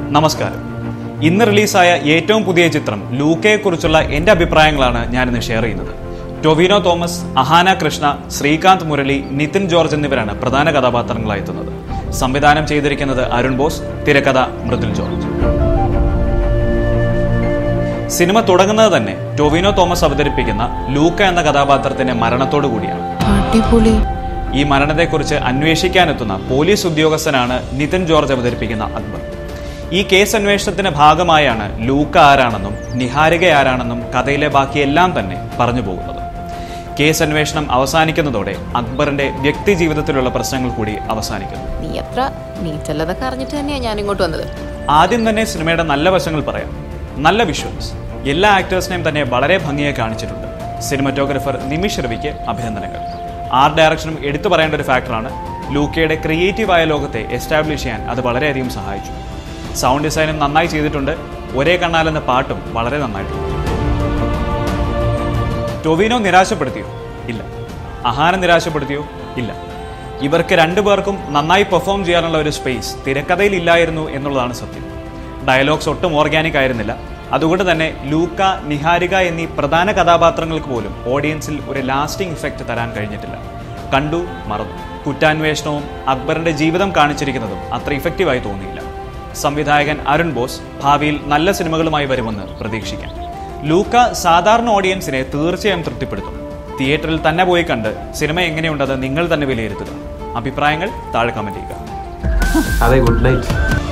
നമസ്കാരം ഇന്ന് റിലീസായ ഏറ്റവും പുതിയ ചിത്രം ലൂക്കയെക്കുറിച്ചുള്ള എൻ്റെ അഭിപ്രായങ്ങളാണ് ഞാനിന്ന് ഷെയർ ചെയ്യുന്നത് ടൊവിനോ തോമസ് അഹാന കൃഷ്ണ ശ്രീകാന്ത് മുരളി നിതിൻ ജോർജ് എന്നിവരാണ് പ്രധാന കഥാപാത്രങ്ങളായി എത്തുന്നത് സംവിധാനം ചെയ്തിരിക്കുന്നത് അരുൺ ബോസ് തിരക്കഥ മൃദുൽ ജോർജ് സിനിമ തുടങ്ങുന്നത് തന്നെ ടൊവിനോ തോമസ് അവതരിപ്പിക്കുന്ന ലൂക്ക എന്ന കഥാപാത്രത്തിന്റെ മരണത്തോടു കൂടിയാണ് അടിപൊളി ഈ മരണത്തെക്കുറിച്ച് അന്വേഷിക്കാനെത്തുന്ന പോലീസ് ഉദ്യോഗസ്ഥനാണ് നിതിൻ ജോർജ് അവതരിപ്പിക്കുന്ന അക്ബർ ഈ കേസ് അന്വേഷണത്തിന്റെ ഭാഗമായാണ് ലൂക്ക ആരാണെന്നും നിഹാരിക ആരാണെന്നും കഥയിലെ ബാക്കിയെല്ലാം തന്നെ പറഞ്ഞു പോകുന്നത് കേസ് അന്വേഷണം അവസാനിക്കുന്നതോടെ അക്ബറിന്റെ വ്യക്തി ജീവിതത്തിലുള്ള പ്രശ്നങ്ങൾ കൂടി അവസാനിക്കുന്നു നീ അത്ര നീറ്റല്ലതൊക്കെ അറിഞ്ഞിട്ട് തന്നെയാ ഞാൻ ഇങ്ങോട്ട് വന്നത് ആദ്യം തന്നെ സിനിമയുടെ നല്ല വശങ്ങൾ പറയാം നല്ല വിഷ്വൽസ് എല്ലാ ആക്ടേഴ്സിനെയും തന്നെ വളരെ ഭംഗിയായി കാണിച്ചിട്ടുണ്ട് സിനിമറ്റോഗ്രാഫർ നിമിഷ് രവിക്ക് അഭിനന്ദനങ്ങൾ ആർട്ട് ഡയറക്ഷനും എടുത്തു പറയേണ്ട ഒരു ഫാക്ടറാണ് ലൂക്കയുടെ ക്രിയേറ്റീവായ ലോകത്തെ എസ്റ്റാബ്ലിഷ് ചെയ്യാൻ അത് വളരെയധികം സഹായിച്ചു സൗണ്ട് ഡിസൈനും നന്നായി ചെയ്തിട്ടുണ്ട് ഒരേ കണ്ണാലെന്ന പാട്ടും വളരെ നന്നായിട്ടുണ്ട് ടൊവിനോ നിരാശപ്പെടുത്തിയോ ഇല്ല അഹാന നിരാശപ്പെടുത്തിയോ ഇല്ല ഇവർക്ക് രണ്ടുപേർക്കും നന്നായി പെർഫോം ചെയ്യാനുള്ള ഒരു സ്പേസ് തിരക്കഥയിൽ ഇല്ലായിരുന്നു എന്നുള്ളതാണ് സത്യം ഡയലോഗ്സ് ഒട്ടും ഓർഗാനിക് ആയിരുന്നില്ല അതുകൊണ്ട് തന്നെ ലൂക്ക നിഹാരിക എന്നീ പ്രധാന കഥാപാത്രങ്ങൾക്ക് പോലും ഓഡിയൻസിൽ ഒരു ലാസ്റ്റിംഗ് ഇഫക്റ്റ് തരാൻ കഴിഞ്ഞിട്ടില്ല കണ്ടു മറന്നു കുറ്റാന്വേഷണവും അക്ബറിന്റെ ജീവിതം കാണിച്ചിരിക്കുന്നതും അത്ര ഇഫക്റ്റീവായി തോന്നിയില്ല സംവിധായകൻ അരുൺ ബോസ് ഭാവിയിൽ നല്ല സിനിമകളുമായി വരുമെന്ന് പ്രതീക്ഷിക്കാം ലൂക്ക സാധാരണ ഓഡിയൻസിനെ തീർച്ചയായും തൃപ്തിപ്പെടുത്തും തിയേറ്ററിൽ തന്നെ പോയി കണ്ട് സിനിമ എങ്ങനെയുണ്ടെന്ന് നിങ്ങൾ തന്നെ വിലയിരുത്തുക അഭിപ്രായങ്ങൾ താഴെ കമന്റ് ചെയ്യുക അതെ ഗുഡ് നൈറ്റ്